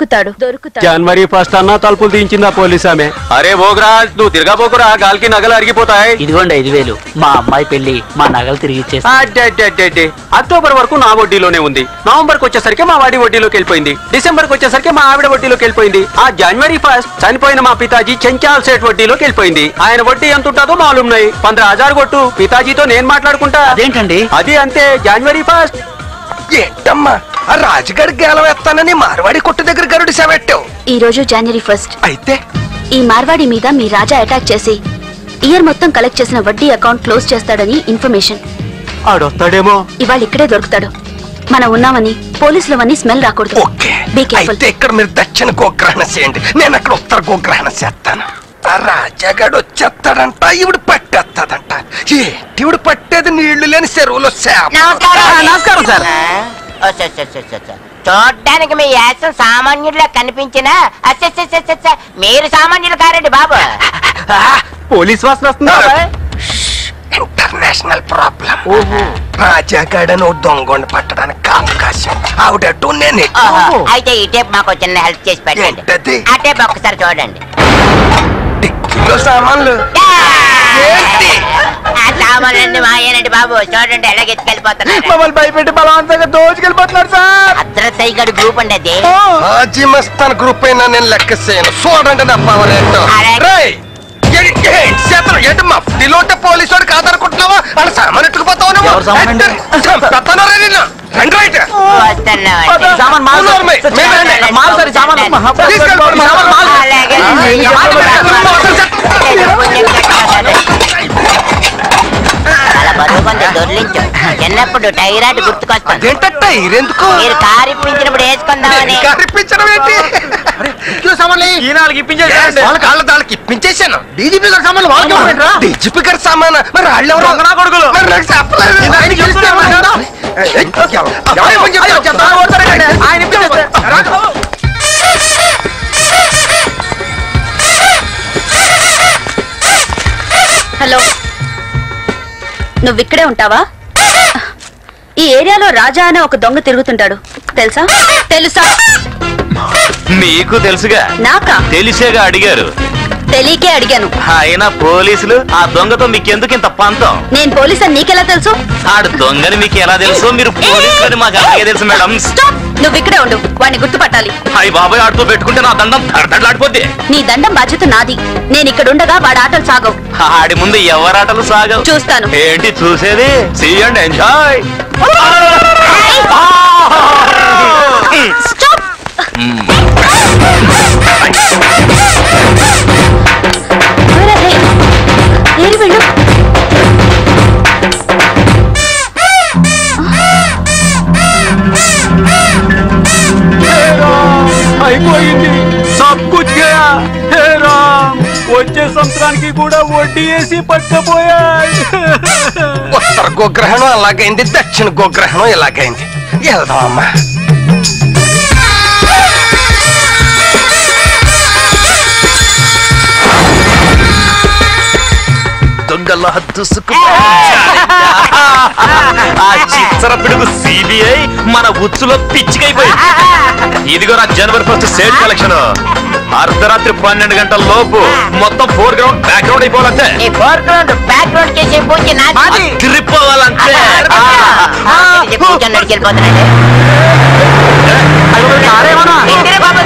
దొరుకుతాడు దొరుకుతాడు జనవరి ఫస్ట్ అన్న తలుపులు దించిందా పోలీస్ ఆమె అరే భోగరాజ్ నువ్వు తిరగబోకురా గాలికి నగలు అరిగిపోతాయి ఇదిగోండి ఐదు వేలు మా అమ్మాయి పెళ్లి మా నగలు తిరిగి ఇచ్చేసి అడ్డడ్డడ్డడ్డే. అక్టోబర్ వరకు నా వడ్డీలోనే ఉంది నవంబర్ కి వచ్చేసరికి మా వాడి వడ్డీలోకి వెళ్ళిపోయింది డిసెంబర్ కి వచ్చేసరికి మా ఆవిడ వడ్డీలోకి వెళ్ళిపోయింది ఆ జనవరి ఫస్ట్ చనిపోయిన మా పితాజీ చెంచాల్ సేట్ వడ్డీలోకి వెళ్ళిపోయింది ఆయన వడ్డీ ఎంత ఉంటుందో మాలూమ్ నై పంద్ర హజార్ కొట్టు పితాజీతో నేను మాట్లాడుకుంటా అదేంటండి అది అంతే జనవరి ఫస్ట్ ఏంటమ్మా ఆ రాజుగాడి గేలం ఎత్తానని మార్వాడి కొట్టు దగ్గర గరుడు సెవెట్టావు ఈ రోజు జనవరి ఫస్ట్ అయితే ఈ మార్వాడి మీద మీ రాజా అటాక్ చేసి ఇయర్ మొత్తం కలెక్ట్ చేసిన వడ్డీ అకౌంట్ క్లోజ్ చేస్తాడని ఇన్ఫర్మేషన్ ఆడొస్తాడేమో ఇవాళ ఇక్కడే దొరుకుతాడు మనం ఉన్నామని పోలీసులవని స్మెల్ రాకూడదు ఓకే బీ కేర్ఫుల్ అయితే ఇక్కడ మీరు దక్షిణ గోగ్రహణ చేయండి నేను అక్కడ ఉత్తర గోగ్రహణ చేస్తాను ఆ రాజాగాడు వచ్చేస్తాడంట ఇవిడు పట్టేస్తాడంట ఏంటి ఇవిడు పట్టేది నీళ్లు లేని చెరువులో చేప నమస్కారం సార్ ఓ, స, స, స, స, స. చూడ్డానికి మీ యాసం సామాన్యుడిలా కనిపించినా అచ్చ, అచ్చ, అచ్చ, అచ్చ, అచ్చ. మీరు సామాన్యులు కారండి బాబు పోలీస్ వాసన వస్తుందా ఇంటర్నేషనల్ ప్రాబ్లం రాజాగాడను దొంగని పట్టడానికి అవకాశం ఆవిడటు నేను ఇటు. ఓహో, అయితే ఈ టేప్ మాకు చిన్న హెల్ప్ చేసి పెట్టండి ఏంటది? ఆ టేప్ ఒక్కసారి చూడండి డిక్కీలో సామాన్లు ఏంటి? ఆ సామాన్లన్నీ మాయేనండి బాబు చూడండి ఎలాగ ఎత్తుకెళ్ళిపోతున్నారు మమ్మల్ని భయపెట్టి బలవంతంగా దోచుకెళ్ళిపోతున్నారు సార్ అద్రతయ్య గడు గ్రూప్ అండి అది హాజీ మస్తాన్ గ్రూప్ అయినా నేను లెక్క చేయను చూడండి నా పవర్ ఏంటో అలాగే. రేయ్, ఏంటి ఏంటి చేతను ఏంటి మా ఫిలోట పోలీసు వాడు కాదనుకుంటున్నావా వాళ్ళ సామాన్ ఎట్టుకుపోతావు నువ్వు? ఎవరు సామాన్ అండి? చంపేస్తాను రా నిన్ను. రండి రైట్ వస్తున్నామండి సామాన్ మాల్ సార్. మే- మే- మే- మే- మాల్ సార్, సామాన్ మహా- తీసుకెళ్ళిపోండి, సామాన్ మాల్. అలాగే. చాలా బరువు కొంత దొర్లించు చిన్నప్పుడు టైరాయిడ్ గుర్తుకొస్తుంది అదేంటట్ట ఇరెందుకు మీరు కారు ఇప్పించినప్పుడు వేసుకుందామని ఇప్పించడం ఏంటి ఈనాళ్ళకి ఇప్పించేసి వాళ్ళ కాళ్ళ దాళ్ళకి ఇప్పించేశాను డీజీపీ గారి సామాన్లు వాళ్ళకి ఇవ్వమంటారా? డిజిపి గారి సామాన్ మరి వాళ్ళు ఎవరు దొంగ నా కొడుకులు. మరి నాకు చెప్పలేదు ఆయనకి తెలిస్తే ఏమంటారు? ఏయ్, ఏయ్, ఎవరు- ఎవరు ఏమని చెప్తారు? చెప్తారా? ఓడతారండి. ఆయన ఇప్పించేస్తే. హలో నువ్వు ఇక్కడే ఉంటావా ఈ ఏరియాలో రాజా అనే ఒక దొంగ తిరుగుతుంటాడు తెలుసా తెలుసా మీకు తెలుసుగా నాకా తెలిసేగా అడిగారు తెలియకే అడిగాను అయినా పోలీసులు ఆ దొంగతో మీకెందుకు ఇంత పంతం నేను పోలీస్ అని నీకెలా తెలుసు ఆడు దొంగని మీకు ఎలా తెలుసు మీరు పోలీసులని మాకు అలాగే తెలుసు మేడం స్టాప్ నువ్వు ఇక్కడే ఉండు వాడిని గుర్తుపట్టాలి అయ్యి బాబాయ్ ఆడుతూ పెట్టుకుంటే నా దండం దడదడలాడిపోద్ది నీ దండం బాధ్యత నాది నేను ఇక్కడ ఉండగా వాడి ఆటలు సాగవు ఆడి ముందు ఎవరాటలు సాగవు చూస్తాను. ఏంటి చూసేది సీయండి ఎంజాయ్ స్టాప్ వేరే, హే. ఏరి వెళ్ళు అయిపోయింది సబ్ కుచ్ గయా హే రామ్ వచ్చే సంవత్సరానికి కూడా వడ్డీ వేసి పట్టపోయాయి ఉత్తర గోగ్రహణం అలాగైంది దక్షిణ గోగ్రహణం ఇలాగైంది వెళ్దాం అమ్మా దొంగల హద్దుసుకు ఆ చిత్ర పిడుగు సిబిఐ మన ఉచ్చులో పిచ్చికైపోయింది ఇదిగో నా జనవరి ఫస్ట్ సేల్ కలెక్షన్ అర్ధరాత్రి పన్నెండు గంటల లోపు మొత్తం ఫోర్ గ్రౌండ్ బ్యాక్ గ్రౌండ్ అయిపోవాలంటే ఈ ఫోర్గ్రౌండ్ బ్యాక్గ్రౌండ్ చేసే పూజ నాది తిరిగిపోవాలంటే కూర్చొని నడికెళ్ళిపోతున్నాడు ఇందిరా బాబు